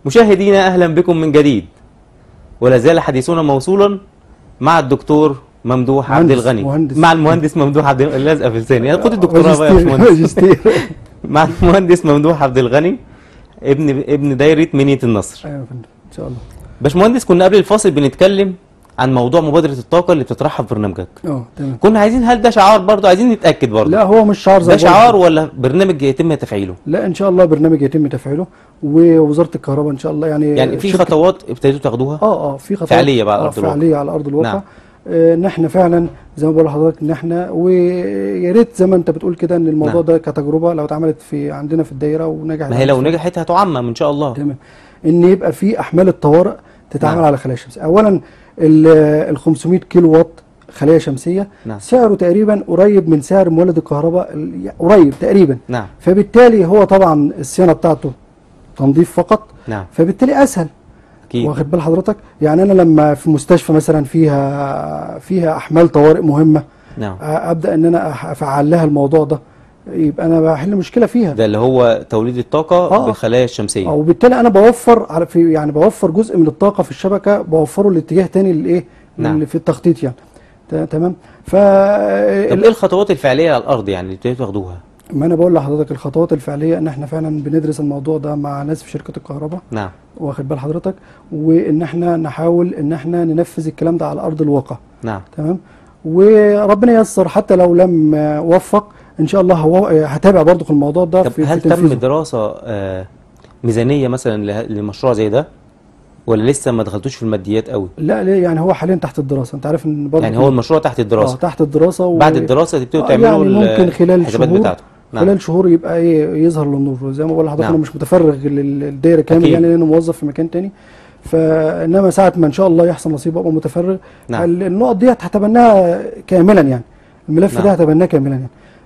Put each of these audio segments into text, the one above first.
مشاهدينا اهلا بكم من جديد ولا زال حديثنا موصولا مع الدكتور ممدوح عبد مهندس- الغني مهندس. مع المهندس ممدوح عبد الغني لازقه في لساني يا خد الدكتوراه بقى يا ماجستير باشمهندس ماجستير مع المهندس ممدوح عبد الغني ابن ابن دايره منيه النصر ايوه يا فندم ان شاء الله باشمهندس كنا قبل الفاصل بنتكلم عن موضوع مبادره الطاقه اللي بتطرحها في برنامجك اه تمام كنا عايزين هل ده شعار برضه عايزين نتاكد برضه لا هو مش شعار زي ده ما بقول شعار لك. ولا برنامج يتم تفعيله لا ان شاء الله برنامج يتم تفعيله ووزاره الكهرباء ان شاء الله يعني يعني في شركة- خطوات ابتديتوا تاخدوها اه اه في خطوات فعالية بقى على آه أرض الواقع. فعاليه على ارض الواقع نعم. آه، ان احنا فعلا زي ما بقول لحضرتك ان احنا ويا ريت زي ما انت بتقول كده ان الموضوع نعم. ده كتجربه لو اتعملت في عندنا في الدايره ونجحت ما هي لو عندنا في- نجحت هتعمم ان شاء الله تمام ان يبقى في احمال الطوارئ تتعامل نعم. على خلايا شمسيه اولا ال 500 كيلو وات خلايا شمسيه نعم. سعره تقريبا قريب من سعر مولد الكهرباء ال- قريب تقريبا نعم فبالتالي هو طبعا الصيانه بتاعته تنظيف فقط نعم فبالتالي اسهل اكيد واخد بال حضرتك يعني انا لما في مستشفى مثلا فيها فيها احمال طوارئ مهمه نعم ابدا ان انا أح- افعل لها الموضوع ده يبقى انا بحل مشكله فيها ده اللي هو توليد الطاقه آه. بالخلايا الشمسيه وبالتالي انا بوفر على في يعني بوفر جزء من الطاقه في الشبكه بوفره لاتجاه تاني للايه نعم. لل- في التخطيط يعني ت- تمام ف طب ايه الخطوات الفعليه على الارض يعني اللي ابتديتوا تاخدوها ما انا بقول لحضرتك الخطوات الفعليه ان احنا فعلا بندرس الموضوع ده مع ناس في شركه الكهرباء نعم واخد بال حضرتك وان احنا نحاول ان احنا ننفذ الكلام ده على ارض الواقع نعم تمام وربنا ييسر حتى لو لم آه، وفق ان شاء الله هو آه، هتابع برضه في الموضوع ده طب في هل في تم تنفيذه. دراسه آه ميزانيه مثلا له- لمشروع زي ده ولا لسه ما دخلتوش في الماديات قوي لا ليه يعني هو حاليا تحت الدراسه انت عارف ان برضه يعني هو المشروع تحت اه الدراسه تحت الدراسه و... بعد الدراسه تبتدوا آه، تعملوا يعني ال- ممكن خلال الحسابات شهور بتاعته نعم خلال شهور يبقى ايه يظهر للنور زي ما بقول لحضرتك نعم. انا مش متفرغ لل- للدايره كامل أكيد. يعني لان انا موظف في مكان تاني فانما ساعه ما ان شاء الله يحصل نصيب ابقى متفرغ نعم. ال- النقط ديت هتبناها كاملا يعني الملف نعم. ده هتبناه كاملا يعني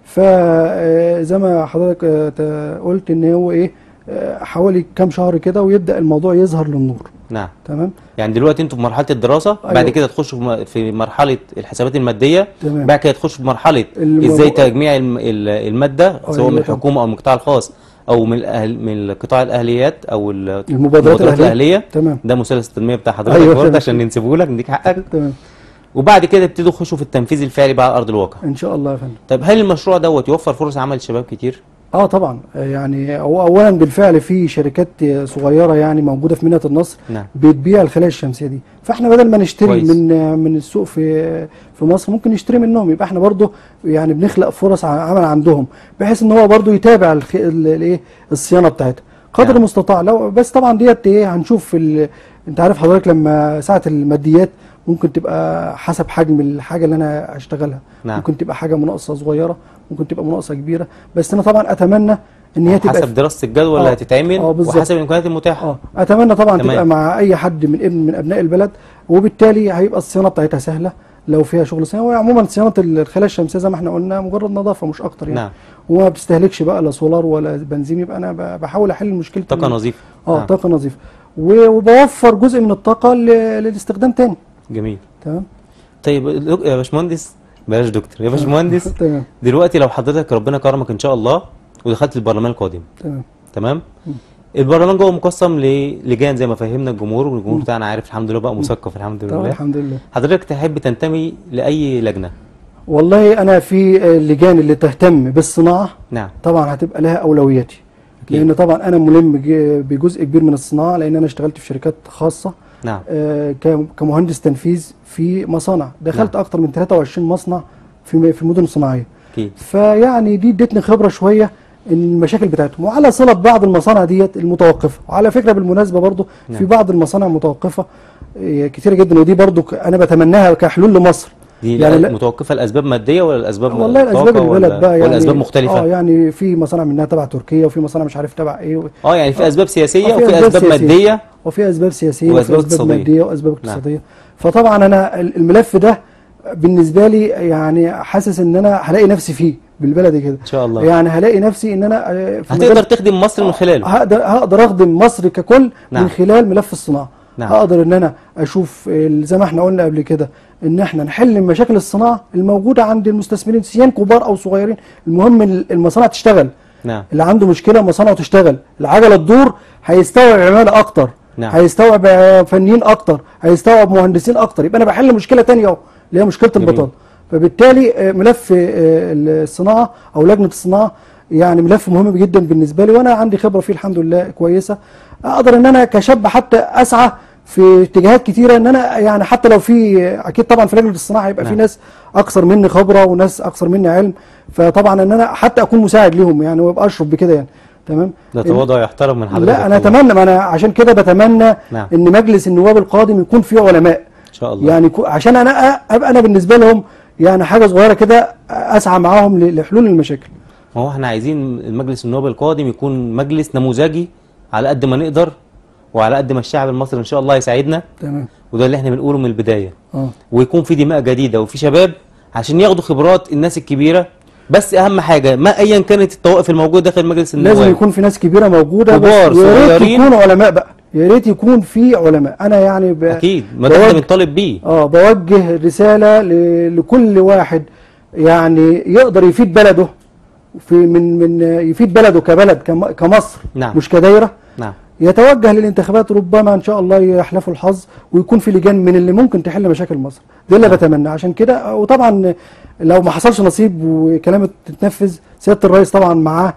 فزي ما حضرتك آه، ت- قلت ان هو ايه آه، حوالي كام شهر كده ويبدا الموضوع يظهر للنور نعم تمام يعني دلوقتي انتوا في مرحله الدراسه بعد أيوة. كده تخشوا في م- في مرحله الحسابات الماديه تمام بعد كده تخشوا في مرحله الموضوع- ازاي تجميع الم- ال- الماده سواء أيوة من طبعا. الحكومه او من القطاع الخاص او من الأهل من قطاع الاهليات او ال- المبادرات المبادرات الاهليه الاهليه تمام ده مثلث التنميه بتاع حضرتك أيوة برضه تمام. عشان ننسبه لك نديك حقك تمام وبعد كده تبتدوا تخشوا في التنفيذ الفعلي بقى على ارض الواقع ان شاء الله يا فندم طيب هل المشروع دوت يوفر فرص عمل لشباب كتير اه طبعا آه، يعني هو اولا بالفعل في شركات آه، صغيره يعني موجوده في مدينه النصر نعم بتبيع الخلايا الشمسيه دي فاحنا بدل ما نشتري كويس. من آه، من السوق في في مصر ممكن نشتري منهم يبقى احنا برضو يعني بنخلق فرص ع- عمل عندهم بحيث ان هو برضو يتابع الخ- ال- الايه الصيانه بتاعتها قدر نعم. المستطاع لو بس طبعا ديت ايه هنشوف في ال- انت عارف حضرتك لما ساعه الماديات ممكن تبقى حسب حجم الحاجه اللي انا اشتغلها نعم ممكن تبقى حاجه مناقصه صغيره ممكن تبقى مناقصه كبيره بس انا طبعا اتمنى ان هي تبقى حسب دراسه الجدوى اللي آه. هتتعمل آه، بالظبط. وحسب الامكانيات المتاحه اه اتمنى طبعا تمام. تبقى مع اي حد من ابن من ابناء البلد وبالتالي هيبقى الصيانه بتاعتها سهله لو فيها شغل صيانه وعموما صيانه الخلايا الشمسيه زي ما احنا قلنا مجرد نظافه مش اكتر يعني نعم وما بتستهلكش بقى لا سولار ولا بنزين يبقى انا ب- بحاول احل مشكله طاقه ال- نظيفه اه نعم. طاقه نظيفه و- وبوفر جزء من الطاقه ل- للاستخدام تاني جميل تمام طيب دك- يا باشمهندس بلاش دكتور يا باشمهندس تمام دلوقتي لو حضرتك ربنا كرمك ان شاء الله ودخلت البرلمان القادم تمام تمام مم. البرلمان جوه مقسم للجان زي ما فهمنا الجمهور والجمهور مم. بتاعنا عارف الحمد لله بقى مثقف الحمد طبعا لله الحمد لله حضرتك تحب تنتمي لاي لجنه والله انا في اللجان اللي تهتم بالصناعه نعم طبعا هتبقى لها اولوياتي أكيد. لان طبعا انا ملم ج- بجزء كبير من الصناعه لان انا اشتغلت في شركات خاصه نعم آه، ك- كمهندس تنفيذ في مصانع دخلت اكتر من 23 مصنع في م- في المدن الصناعيه اكيد فيعني دي ادتني خبره شويه إن المشاكل بتاعتهم وعلى صله بعض المصانع ديت المتوقفه وعلى فكره بالمناسبه برضو نعم. في بعض المصانع المتوقفه آه، كتيره جدا ودي برضو ك- انا بتمناها كحلول لمصر دي يعني يعني لا- متوقفه لاسباب ماديه ولا الاسباب والله الاسباب طاقة البلد ولا, بقى يعني ولا اسباب مختلفه اه يعني في مصانع منها تبع تركيا وفي مصانع مش عارف تبع ايه اه يعني في آه. اسباب سياسيه آه، في وفي أسباب اسباب سياسية. ماديه وفي اسباب سياسيه وأسباب وفي اسباب اقتصادية. ماديه واسباب نعم. اقتصاديه فطبعا انا ال- الملف ده بالنسبه لي يعني حاسس ان انا هلاقي نفسي فيه بالبلدي كده ان شاء الله يعني هلاقي نفسي ان انا آه، في هتقدر مجال- تخدم مصر من خلاله هقدر هقدر اخدم مصر ككل نعم. من خلال ملف الصناعه نعم. هقدر ان انا اشوف ال- زي ما احنا قلنا قبل كده ان احنا نحل مشاكل الصناعه الموجوده عند المستثمرين سيان كبار او صغيرين المهم ال- المصانع تشتغل نعم اللي عنده مشكله مصانعه تشتغل العجله تدور هيستوعب عماله اكتر نعم. هيستوعب آه، فنيين اكتر هيستوعب مهندسين اكتر يبقى انا بحل مشكله تانية اهو اللي هي مشكله جميل. البطاله فبالتالي آه، ملف آه، الصناعه او لجنه الصناعه يعني ملف مهم جدا بالنسبه لي وانا عندي خبره فيه الحمد لله كويسه اقدر ان انا كشاب حتى اسعى في اتجاهات كتيره ان انا يعني حتى لو في اكيد طبعا في لجنه الصناعه هيبقى في نعم. ناس اكثر مني خبره وناس اكثر مني علم فطبعا ان انا حتى اكون مساعد ليهم يعني وابقى اشرف بكده يعني تمام ده تواضع يحترم من حضرتك لا انا والله. اتمنى ما انا عشان كده بتمنى نعم. ان مجلس النواب القادم يكون فيه علماء ان شاء الله يعني كو- عشان انا أ- ابقى انا بالنسبه لهم يعني حاجه صغيره كده اسعى معاهم ل- لحلول المشاكل ما هو احنا عايزين المجلس النواب القادم يكون مجلس نموذجي على قد ما نقدر وعلى قد ما الشعب المصري ان شاء الله يساعدنا تمام وده اللي احنا بنقوله من البدايه اه ويكون في دماء جديده وفي شباب عشان ياخدوا خبرات الناس الكبيره بس اهم حاجه ما ايا كانت الطوائف الموجوده داخل مجلس النواب لازم يكون في ناس كبيره موجوده كبار، بس يا ريت صغيرين. يكونوا علماء بقى يا ريت يكون في علماء انا يعني ب... اكيد ما ده احنا بوجه- بنطالب بيه اه بوجه رساله ل... لكل واحد يعني يقدر يفيد بلده في من من يفيد بلده كبلد كم... كمصر نعم. مش كدايره نعم يتوجه للانتخابات ربما ان شاء الله يحلفوا الحظ ويكون في لجان من اللي ممكن تحل مشاكل مصر ده اللي نعم. بتمنى عشان كده وطبعا لو ما حصلش نصيب وكلامه تتنفذ سياده الرئيس طبعا معاه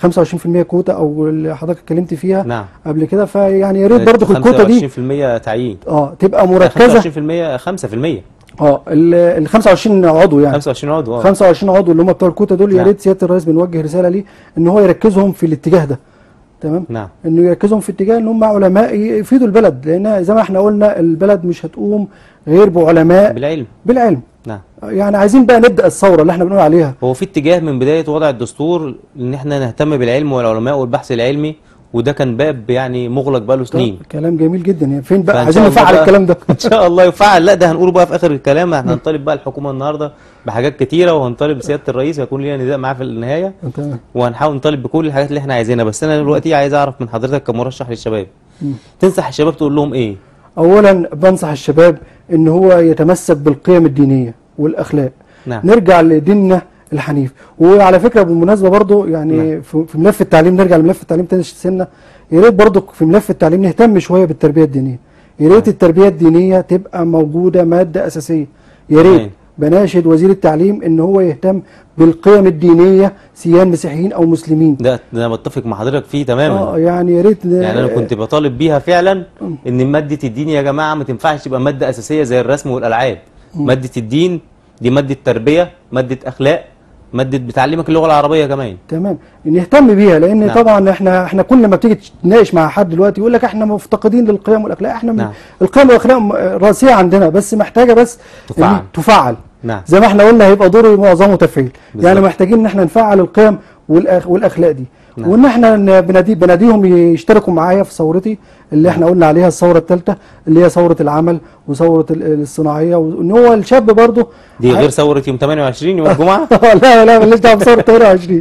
25% كوتا او اللي حضرتك اتكلمت فيها نعم قبل كده فيعني يا ريت برضه الكوتا دي 25% تعيين اه تبقى مركزه 25% 5% اه ال ال 25 عضو يعني 25 عضو اه 25 عضو اللي هم بتوع الكوتا دول يا نعم. ريت سياده الرئيس بنوجه رساله ليه ان هو يركزهم في الاتجاه ده تمام نعم انه يركزهم في اتجاه ان هم علماء يفيدوا البلد لان زي ما احنا قلنا البلد مش هتقوم غير بعلماء بالعلم بالعلم نعم يعني عايزين بقى نبدا الثوره اللي احنا بنقول عليها هو في اتجاه من بداية وضع الدستور ان احنا نهتم بالعلم والعلماء والبحث العلمي وده كان باب يعني مغلق بقاله سنين كلام جميل جدا يعني فين بقى فإن عايزين شاء الله نفعل بقى- الكلام ده ان شاء الله يفعل لا ده هنقوله بقى في اخر الكلام احنا هنطالب بقى الحكومة النهاردة بحاجات كتيرة وهنطالب سيادة الرئيس هيكون لينا نداء معاه في النهاية تمام وهنحاول نطالب بكل الحاجات اللي احنا عايزينها بس انا دلوقتي عايز اعرف من حضرتك كمرشح للشباب مم. تنصح الشباب تقول لهم ايه اولا بنصح الشباب ان هو يتمسك بالقيم الدينيه والاخلاق نعم نرجع لديننا الحنيف وعلى فكره بالمناسبه برضو يعني نعم. في في ملف التعليم نرجع لملف التعليم تاني سنه يا ريت برضو في ملف التعليم نهتم شويه بالتربيه الدينيه يا ريت نعم. التربيه الدينيه تبقى موجوده ماده اساسيه يا ريت تمام. بناشد وزير التعليم ان هو يهتم بالقيم الدينيه سيان مسيحيين او مسلمين ده ده انا بتفق مع حضرتك فيه تماما اه يعني يا ريت يعني انا كنت بطالب بيها فعلا ان ماده الدين يا جماعه ما تنفعش تبقى ماده اساسيه زي الرسم والالعاب ماده الدين دي ماده تربيه ماده اخلاق ماده بتعلمك اللغه العربيه كمان تمام نهتم بيها لان نعم. نعم. طبعا احنا احنا كل ما بتيجي تناقش مع حد دلوقتي يقول لك احنا مفتقدين للقيم والاخلاق احنا نعم. نعم. القيم والاخلاق م- راسيه عندنا بس محتاجه بس تفعل. إن تفعل نعم زي ما احنا قلنا هيبقى دوري معظمه تفعيل بالظبط. يعني محتاجين ان احنا نفعل القيم والأخ والاخلاق دي نعم. وان احنا ن- بنادي بناديهم يشتركوا معايا في ثورتي اللي احنا قلنا عليها الثوره الثالثه اللي هي ثوره العمل وثوره ال- الصناعيه وان هو الشاب برضه دي غير ثوره يوم 28 يوم الجمعه لا لا ماليش دعوه بثوره 28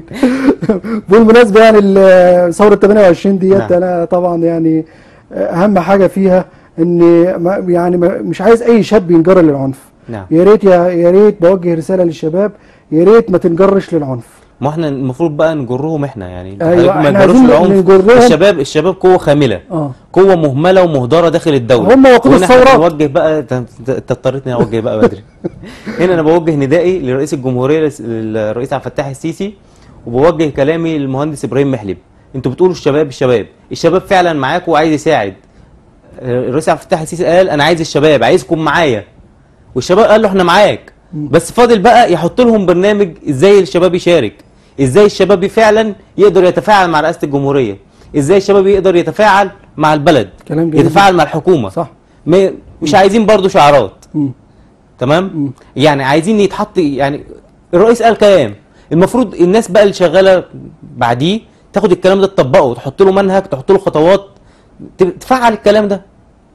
بالمناسبه يعني ال- ثوره 28 ديت نعم. انا طبعا يعني اهم حاجه فيها ان ما يعني ما مش عايز اي شاب ينجر للعنف نعم يا ريت يا يا ريت بوجه رساله للشباب يا ريت ما تنجرش للعنف ما احنا المفروض بقى نجرهم احنا يعني أيوة، حضرتك ما احنا يجروش عايزين العنف نجرهم. الشباب الشباب قوه خامله اه قوه مهمله ومهدره داخل الدوله هم وقود وهنا احنا الثورات. بنوجه بقى انت أنت اضطريتني اوجه بقى بدري هنا انا بوجه ندائي لرئيس الجمهوريه الرئيس عبد الفتاح السيسي وبوجه كلامي للمهندس ابراهيم محلب انتوا بتقولوا الشباب الشباب الشباب فعلا معاكم وعايز يساعد الرئيس عبد الفتاح السيسي قال انا عايز الشباب عايزكم معايا والشباب قال له احنا معاك بس فاضل بقى يحط لهم برنامج ازاي الشباب يشارك ازاي الشباب فعلا يقدر يتفاعل مع رئاسه الجمهوريه ازاي الشباب يقدر يتفاعل مع البلد كلام جميل يتفاعل مع الحكومه صح ما- مش عايزين برضو شعارات مم. تمام مم. يعني عايزين يتحط يعني الرئيس قال كلام المفروض الناس بقى اللي شغاله بعديه تاخد الكلام ده تطبقه وتحط له منهج تحط له خطوات ت- تفعل الكلام ده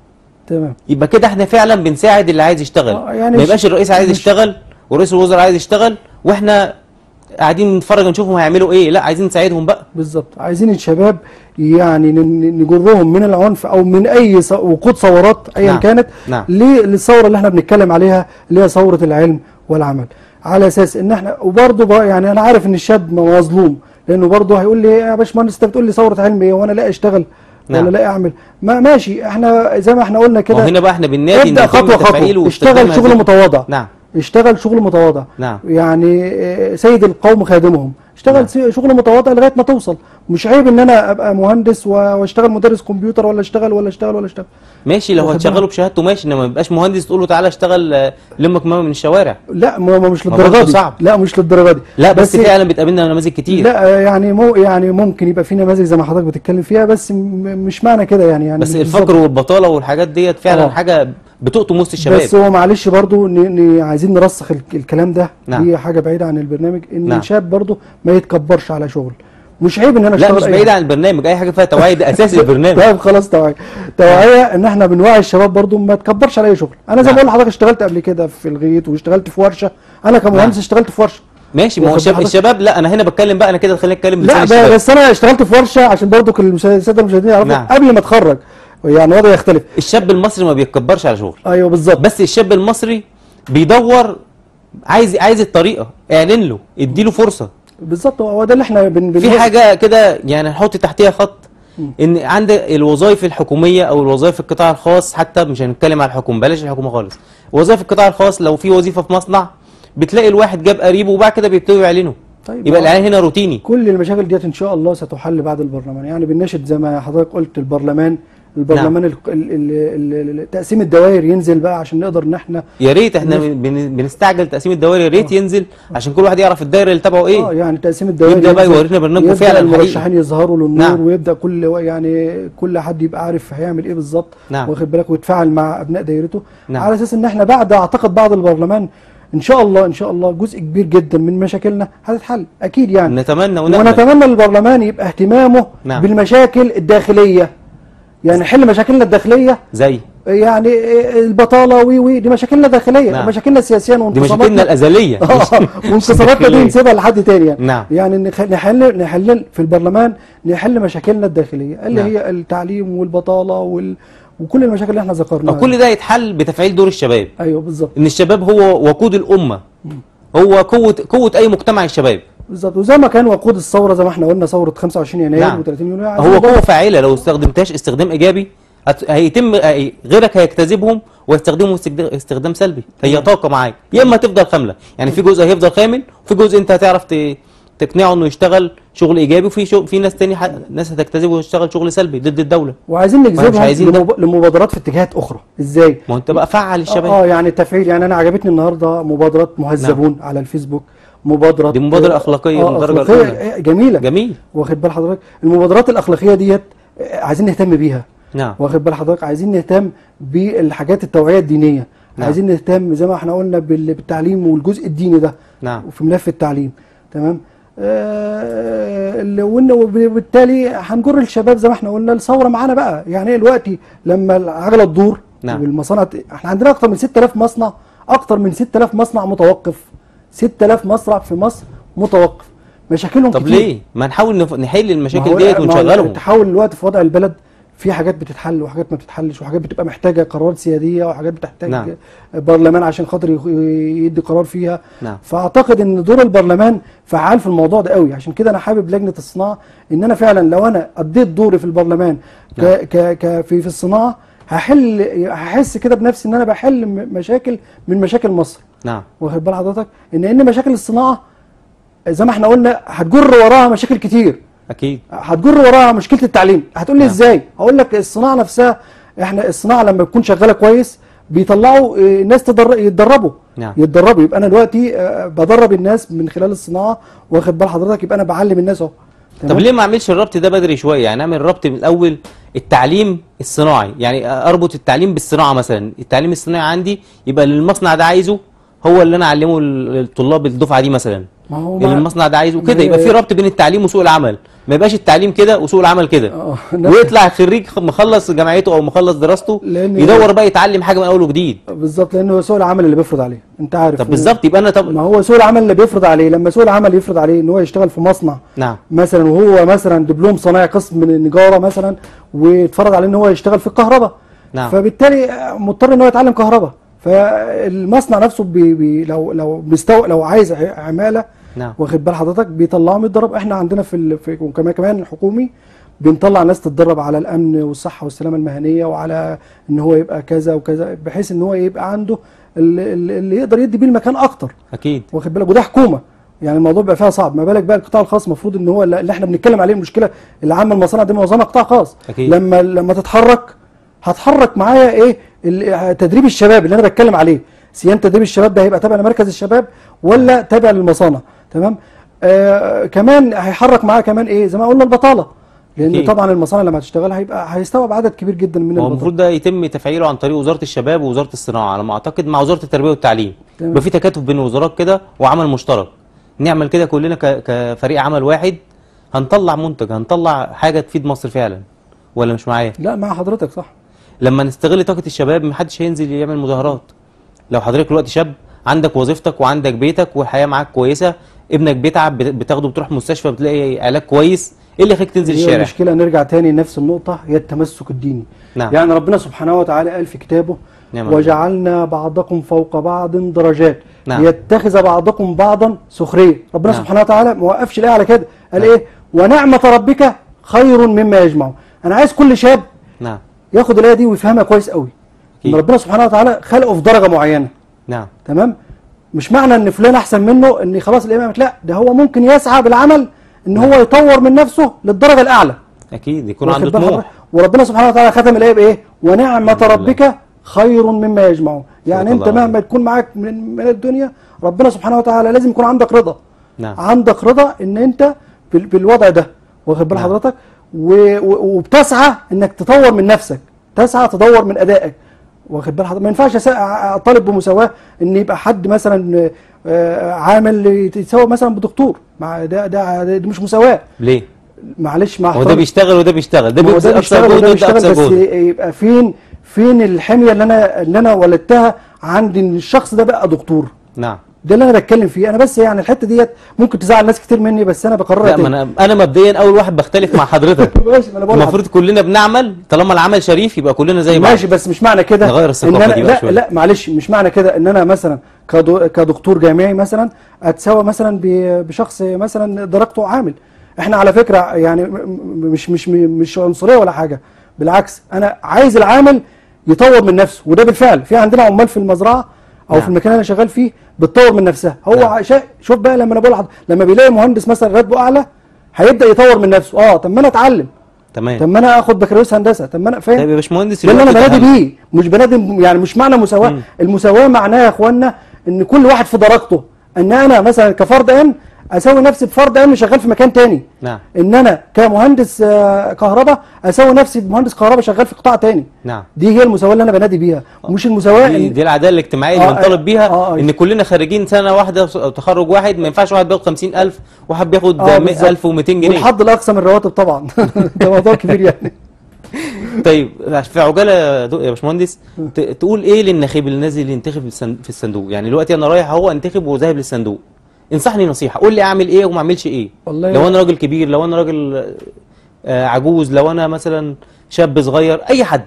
تمام يبقى كده احنا فعلا بنساعد اللي عايز يشتغل آه، يعني ما مش- يبقاش الرئيس عايز مش- يشتغل ورئيس الوزراء عايز يشتغل واحنا قاعدين نتفرج نشوفهم هيعملوا ايه لا عايزين نساعدهم بقى بالظبط عايزين الشباب يعني ن- نجرهم من العنف او من اي ص- وقود ثورات ايا نعم. كانت نعم. ل- للثوره اللي احنا بنتكلم عليها اللي هي ثوره العلم والعمل على اساس ان احنا وبرضه بقى يعني انا عارف ان الشاب مظلوم لانه برضه هيقول لي يا باشمهندس انت بتقول لي ثوره علم ايه وانا لا اشتغل نعم. ولا لا اعمل ما ماشي احنا زي ما احنا قلنا ما هو كده هنا بقى احنا بننادي ابدا إن يتم خطوه تفعيل خطوه واستخدام اشتغل شغل هذه- متواضع نعم اشتغل شغل متواضع نعم. يعني آه، سيد القوم خادمهم اشتغل نعم. سي- شغل متواضع لغايه ما توصل مش عيب ان انا ابقى مهندس و- واشتغل مدرس كمبيوتر ولا اشتغل ولا اشتغل ولا اشتغل ماشي لو واخد هتشغله بالك؟ بشهادته ماشي انما ما يبقاش مهندس تقول له تعالى اشتغل آه، لم كمامه من الشوارع لا ما ما مش ما للدرجه برضه دي صعب. لا مش للدرجه دي لا بس, فعلا بتقابلنا نماذج كتير لا آه، يعني مو يعني ممكن يبقى في نماذج زي ما حضرتك بتتكلم فيها بس م- مش معنى كده يعني يعني بس مش الفقر بالظبط. والبطاله والحاجات ديت فعلا آه. حاجه بتقطم وسط الشباب بس هو معلش برضو ن- ن- عايزين نرسخ ال- الكلام ده نعم. دي حاجه بعيده عن البرنامج ان نعم. الشاب برضو ما يتكبرش على شغل مش عيب ان انا لا اشتغل مش أي بعيد حاجة. عن البرنامج اي حاجه فيها توعيه ده اساس البرنامج طيب خلاص توعيه توعيه ان احنا بنوعي الشباب برضو ما تكبرش على اي شغل انا زي نعم. ما بقول لحضرتك اشتغلت قبل كده في الغيط واشتغلت في ورشه انا كمهندس نعم. اشتغلت في ورشه ماشي ما هو واخد الشباب, حضرتك؟ الشباب لا انا هنا بتكلم بقى انا كده خليني اتكلم لا بلسان ب- الشباب بس انا اشتغلت في ورشه عشان برضو كل المشاهد- الساده المشاهدين يعرفوا نعم. قبل ما اتخرج يعني وضعي يختلف الشاب المصري ما بيتكبرش على شغل ايوه بالظبط بس الشاب المصري بيدور عايز عايز الطريقه اعلن له اديله فرصه بالظبط هو ده اللي احنا بن في بن- حاجه كده يعني نحط تحتيها خط ان عند الوظائف الحكوميه او الوظائف في القطاع الخاص حتى مش هنتكلم على الحكومه بلاش الحكومه خالص وظائف القطاع الخاص لو في وظيفه في مصنع بتلاقي الواحد جاب قريبه وبعد كده بيبتدوا يعلنوا طيب يبقى هو- الاعلان هنا روتيني كل المشاكل ديت ان شاء الله ستحل بعد البرلمان يعني بنناشد زي ما حضرتك قلت البرلمان البرلمان ال- ال- ال- ال- تقسيم الدوائر ينزل بقى عشان نقدر ان احنا يا ريت احنا نف- بن- بنستعجل تقسيم الدوائر يا ريت آه. ينزل عشان كل واحد يعرف الدايره اللي تبعه اه ايه يعني تقسيم الدوائر يبدأ بقى ينزل، يورينا برنامجه يبدأ فعلا حقيقي. المرشحين يظهروا للنور نعم. ويبدا كل يعني كل حد يبقى عارف هيعمل ايه بالظبط نعم. واخد بالك ويتفاعل مع ابناء دايرته نعم. على اساس ان احنا بعد اعتقد بعد البرلمان ان شاء الله ان شاء الله جزء كبير جدا من مشاكلنا هتتحل اكيد يعني نتمنى ونأمل ونتمنى البرلمان يبقى اهتمامه نعم. بالمشاكل الداخليه يعني حل مشاكلنا الداخليه زي يعني البطاله وي وي دي مشاكلنا داخليه نعم. مشاكلنا سياسيا دي وانقساماتنا مشاكلنا الازليه اه وانقساماتنا دي داخلية. نسيبها لحد تاني يعني نعم. يعني نخ- نحل نحل في البرلمان نحل مشاكلنا الداخليه اللي نعم. هي التعليم والبطاله وال وكل المشاكل اللي احنا ذكرناها كل ده يتحل بتفعيل دور الشباب ايوه بالظبط ان الشباب هو وقود الامه هو قوه قوه اي مجتمع الشباب بالظبط وزي ما كان وقود الثوره زي ما احنا قلنا ثوره 25 يناير نعم. و30 يونيو عايزين هو برضه- قوه فاعله لو استخدمتهاش استخدام ايجابي هت- هيتم هي- غيرك هيجتذبهم ويستخدمهم استخد- استخدام سلبي هي طاقه معاك يا اما هتفضل خامله يعني في جزء هيفضل خامل وفي جزء انت هتعرف ت- تقنعه انه يشتغل شغل ايجابي وفي شغل في ناس تاني ح- ناس هتجتذبه ويشتغل شغل سلبي ضد الدوله وعايزين مش نجذبهم عايزين ده. لمب... لمبادرات في اتجاهات اخرى ازاي ما هو انت بقى فعل الشباب اه يعني التفعيل يعني انا عجبتني النهارده مبادره مهذبون على الفيسبوك مبادره دي مبادرة أخلاقية من الدرجة أخلاقية الأولى. جميله جميل واخد بال حضرتك المبادرات الاخلاقيه ديت آه، عايزين نهتم بيها نعم واخد بال حضرتك عايزين نهتم بالحاجات التوعيه الدينيه نعم. عايزين نهتم زي ما احنا قلنا بال- بالتعليم والجزء الديني ده نعم وفي ملف التعليم تمام آه اللي- وإن- وبالتالي هنجر الشباب زي ما احنا قلنا الثوره معانا بقى يعني ايه دلوقتي لما العجله تدور نعم. والمصانع ت- احنا عندنا اكتر من 6000 مصنع اكتر من 6000 مصنع متوقف 6000 مصنع في مصر متوقف مشاكلهم طب كتير ليه ما نحاول نف- نحل ما المشاكل هو- ديت ما هو ونشغلهم التحول دلوقتي في وضع البلد في حاجات بتتحل وحاجات ما بتتحلش وحاجات بتبقى محتاجه قرارات سياديه وحاجات بتحتاج نعم. برلمان عشان خاطر يخ- يدي قرار فيها نعم. فاعتقد ان دور البرلمان فعال في الموضوع ده قوي عشان كده انا حابب لجنه الصناعه ان انا فعلا لو انا اديت دوري في البرلمان ك نعم. ك ك في في الصناعه هحل هحس كده بنفسي ان انا بحل م- مشاكل من مشاكل مصر نعم واخد بال حضرتك ان ان مشاكل الصناعه زي ما احنا قلنا هتجر وراها مشاكل كتير اكيد هتجر وراها مشكله التعليم هتقول لي نعم. ازاي هقول لك الصناعه نفسها احنا الصناعه لما تكون شغاله كويس بيطلعوا اه، ناس تدر- يتدربوا نعم. يتدربوا يبقى انا دلوقتي اه، بدرب الناس من خلال الصناعه واخد بال حضرتك يبقى انا بعلم الناس اهو طب تمام؟ ليه ما اعملش الربط ده بدري شويه يعني اعمل ربط من الاول التعليم الصناعي يعني اربط التعليم بالصناعه مثلا التعليم الصناعي عندي يبقى اللي المصنع ده عايزه هو اللي انا اعلمه للطلاب الدفعه دي مثلا ما هو اللي ما- المصنع ده عايزه ما كده هي- يبقى في ربط بين التعليم وسوق العمل ما يبقاش التعليم كده وسوق العمل كده اه نفس- ويطلع خريج مخلص جامعته او مخلص دراسته لأن- يدور بقى يتعلم حاجه من اول وجديد بالظبط لانه هو سوق العمل اللي بيفرض عليه انت عارف طب بالظبط يبقى انا طب ما هو سوق العمل اللي بيفرض عليه لما سوق العمل يفرض عليه ان هو يشتغل في مصنع نعم مثلا وهو مثلا دبلوم صنايع قسم من النجاره مثلا ويتفرض عليه ان هو يشتغل في الكهرباء نعم. فبالتالي مضطر ان هو يتعلم كهرباء فالمصنع نفسه بي بي لو لو مستوى لو عايز ع- عماله نعم واخد بال حضرتك بيطلعهم يتدرب احنا عندنا في ال... في وكمان كمان الحكومي بنطلع ناس تتدرب على الامن والصحه والسلامه المهنيه وعلى ان هو يبقى كذا وكذا بحيث ان هو يبقى عنده ال- ال- اللي يقدر يدي بيه المكان اكتر اكيد واخد بالك وده حكومه يعني الموضوع بقى فيها صعب ما بالك بقى القطاع الخاص المفروض ان هو اللي احنا بنتكلم عليه المشكله اللي عامه المصانع دي معظمها قطاع خاص أكيد. لما لما تتحرك هتحرك معايا ايه ال- تدريب الشباب اللي انا بتكلم عليه صيانه تدريب الشباب ده هيبقى تابع لمركز الشباب ولا تابع للمصانع تمام آه كمان هيحرك معاه كمان ايه زي ما قلنا البطاله لان أكيد. طبعا المصانع لما هتشتغل هيبقى هيستوعب عدد كبير جدا من هو البطاله المفروض ده يتم تفعيله عن طريق وزاره الشباب ووزاره الصناعه على ما اعتقد مع وزاره التربيه والتعليم تمام. يبقى في تكاتف بين الوزارات كده وعمل مشترك نعمل كده كلنا ك- كفريق عمل واحد هنطلع منتج هنطلع حاجه تفيد مصر فعلا ولا مش معايا لا مع حضرتك صح لما نستغل طاقه الشباب محدش هينزل يعمل مظاهرات لو حضرتك دلوقتي شاب عندك وظيفتك وعندك بيتك والحياه معاك كويسه ابنك بيتعب بت- بتاخده بتروح مستشفى بتلاقي علاج كويس ايه اللي يخليك تنزل هي الشارع المشكله نرجع تاني لنفس النقطه هي التمسك الديني نعم. يعني ربنا سبحانه وتعالى قال في كتابه نعم الله. وجعلنا بعضكم فوق بعض درجات نعم. ليتخذ بعضكم بعضا سخريه ربنا نعم. سبحانه وتعالى ما وقفش الايه على كده قال نعم. ايه ونعمه ربك خير مما يجمعون انا عايز كل شاب نعم ياخد الايه دي ويفهمها كويس قوي ان أكيد. ربنا سبحانه وتعالى خلقه في درجه معينه نعم تمام مش معنى ان فلان احسن منه ان خلاص الامام لا ده هو ممكن يسعى بالعمل ان هو يطور من نفسه للدرجه الاعلى اكيد يكون واخد عنده بال طموح حضرتك؟ وربنا سبحانه وتعالى ختم الايه بايه ونعمه الحمد لله. ربك خير مما يجمعون يعني صدق انت الله مهما تكون معاك من, من الدنيا ربنا سبحانه وتعالى لازم يكون عندك رضا نعم عندك رضا ان انت بال- بالوضع ده واخد بال نعم. حضرتك و- و- وبتسعى انك تطور من نفسك تسعى تدور من ادائك واخد بال حضرتك ما ينفعش أس- اطالب بمساواه ان يبقى حد مثلا آه، عامل يتساوى مثلا بدكتور مع ده ده, ده مش مساواه ليه معلش مع هو ده احترامي. بيشتغل وده بيشتغل ده ما هو بيبذل ده اقصى بيشتغل جهد وده وده بيشتغل اقصى بس جهد يبقى فين فين الحميه اللي انا اللي انا ولدتها عند ان الشخص ده بقى دكتور نعم ده اللي انا بتكلم فيه انا بس يعني الحته ديت ممكن تزعل ناس كتير مني بس انا بقررها لا ما انا انا مبدئيا اول واحد بختلف مع حضرتك ماشي ما انا بقول المفروض كلنا بنعمل طالما العمل شريف يبقى كلنا زي بعض ماشي بس مش معنى كده نغير ان الثقافة انا دي بقى لا شوية. لا معلش مش معنى كده ان انا مثلا كدو- كدكتور جامعي مثلا اتساوى مثلا ب- بشخص مثلا درجته عامل احنا على فكره يعني م- م- مش مش مش عنصريه ولا حاجه بالعكس انا عايز العامل يطور من نفسه وده بالفعل في عندنا عمال في المزرعه او نعم. في المكان اللي انا شغال فيه بتطور من نفسها هو نعم. نعم. شوف بقى لما انا بقول لحضرتك لما بيلاقي مهندس مثلا راتبه اعلى هيبدا يطور من نفسه اه طب ما انا اتعلم طب تمام ما انا اخد بكالوريوس هندسه طب ما انا فاهم طيب يا باشمهندس ده اللي انا الوقت بنادي اتهم. بيه مش بنادي يعني مش معنى مساواه مم. المساواه معناها يا اخوانا ان كل واحد في درجته ان انا مثلا كفرد ان اساوي نفسي بفرد ان شغال في مكان تاني نعم ان انا كمهندس آه، كهرباء اساوي نفسي بمهندس كهرباء شغال في قطاع تاني نعم دي هي المساواه اللي انا بنادي بيها مش المساواه دي, إن- دي العداله الاجتماعيه اللي آه، بنطالب بيها آه، آه. ان كلنا خارجين سنه واحده أو تخرج واحد ما ينفعش واحد بياخد 50000 وواحد بياخد آه، 100000 و200 جنيه والحد الاقصى من الرواتب طبعا ده موضوع كبير يعني طيب في عجاله يا دو- يا باشمهندس ت- تقول ايه للناخب اللي نازل ينتخب السن- في الصندوق يعني دلوقتي انا رايح اهو انتخب وذاهب للصندوق انصحني نصيحه قول لي اعمل ايه وما اعملش ايه والله لو انا راجل كبير لو انا راجل آه، عجوز لو انا مثلا شاب صغير اي حد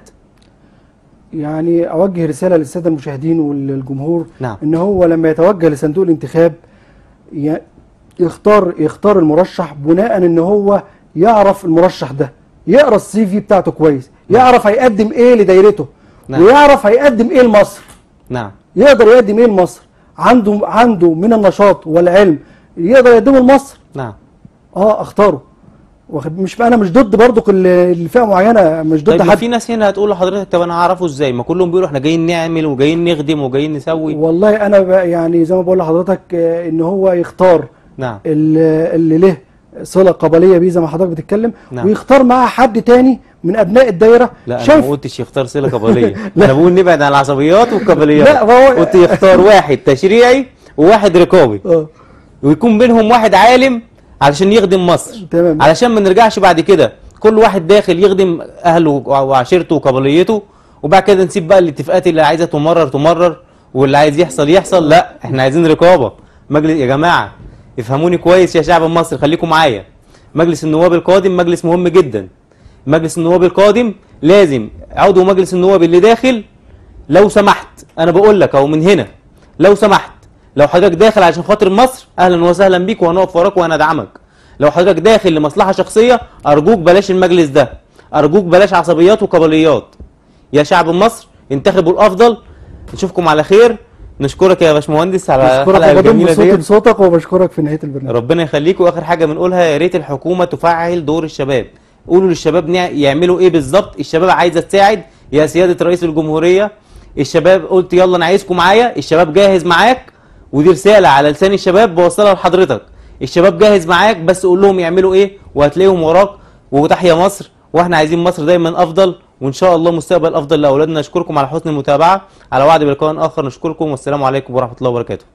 يعني اوجه رساله للساده المشاهدين والجمهور نعم. ان هو لما يتوجه لصندوق الانتخاب ي- يختار يختار المرشح بناء ان هو يعرف المرشح ده يقرا السي في بتاعته كويس يعرف هيقدم ايه لدايرته نعم. ويعرف هيقدم ايه لمصر نعم يقدر يقدم ايه لمصر عنده عنده من النشاط والعلم يقدر يقدمه لمصر نعم اه اختاره واخد مش انا مش ضد برضو الفئه معينه مش ضد طيب ما حد في ناس هنا هتقول لحضرتك طب انا هعرفه ازاي ما كلهم بيقولوا احنا جايين نعمل وجايين نخدم وجايين نسوي والله انا بقى يعني زي ما بقول لحضرتك آه، ان هو يختار نعم ال- اللي له صله قبليه بيه زي ما حضرتك بتتكلم نعم. ويختار معاه حد تاني من ابناء الدايره لا انا ما شايف قلتش يختار صله قبليه لا. انا بقول نبعد عن العصبيات والقبليات لا، ما هو- قلت يختار واحد تشريعي وواحد رقابي اه ويكون بينهم واحد عالم علشان يخدم مصر تمام. علشان ما نرجعش بعد كده كل واحد داخل يخدم اهله وعشيرته وقبليته وبعد كده نسيب بقى الاتفاقات اللي عايزه تمرر تمرر واللي عايز يحصل يحصل لا احنا عايزين رقابه مجلس يا جماعه افهموني كويس يا شعب مصر خليكم معايا مجلس النواب القادم مجلس مهم جدا مجلس النواب القادم لازم عضو مجلس النواب اللي داخل لو سمحت انا بقول لك اهو من هنا لو سمحت لو حضرتك داخل عشان خاطر مصر اهلا وسهلا بيك وهنقف وراك وهندعمك لو حضرتك داخل لمصلحه شخصيه ارجوك بلاش المجلس ده ارجوك بلاش عصبيات وقبليات يا شعب مصر انتخبوا الافضل نشوفكم على خير نشكرك يا باشمهندس على بشكرك الحلقه وبضم الجميله صوتي دي بصوتك وبشكرك في نهايه البرنامج ربنا يخليك واخر حاجه بنقولها يا ريت الحكومه تفعل دور الشباب قولوا للشباب نع- يعملوا ايه بالظبط الشباب عايزه تساعد يا سياده رئيس الجمهوريه الشباب قلت يلا انا عايزكم معايا الشباب جاهز معاك ودي رساله على لسان الشباب بوصلها لحضرتك الشباب جاهز معاك بس قول لهم يعملوا ايه وهتلاقيهم وراك وتحيا مصر واحنا عايزين مصر دايما افضل وان شاء الله مستقبل افضل لاولادنا نشكركم على حسن المتابعه على وعد بلقاء اخر نشكركم والسلام عليكم ورحمه الله وبركاته